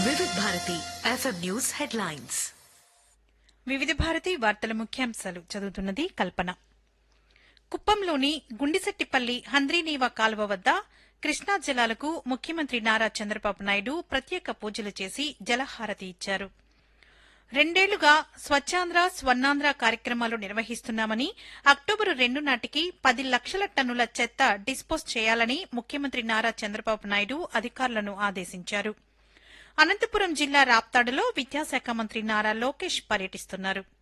వివిధ Bharati FM news headlines వివిధ భారతి వార్తల ముఖ్యాంశాలు చదువుతున్నది కల్పన కుప్పంలోని గుండిశెట్టిపల్లి హంద్రీనీవా కాలువ వద్ద కృష్ణా జలాలకు ముఖ్యమంత్రి నారా చంద్రబాబు నాయుడు ప్రత్యేక పూజలు చేసి జలహారతి ఇచ్చారు రెండేళ్లుగా స్వచ్ఛాంధ్ర స్వర్ణాంధ్ర కార్యక్రమాలు నిర్వహిస్తున్నామని అక్టోబరు రెండు నాటికి పది లక్షల టన్నుల చెత్త డిస్పోజ్ చేయాలని ముఖ్యమంత్రి నారా చంద్రబాబు నాయుడు అధికారులను ఆదేశించారు అనంతపురం జిల్లా రాప్తాడులో విద్యాశాఖ మంత్రి నారా లోకేష్ పర్యటిస్తున్నారు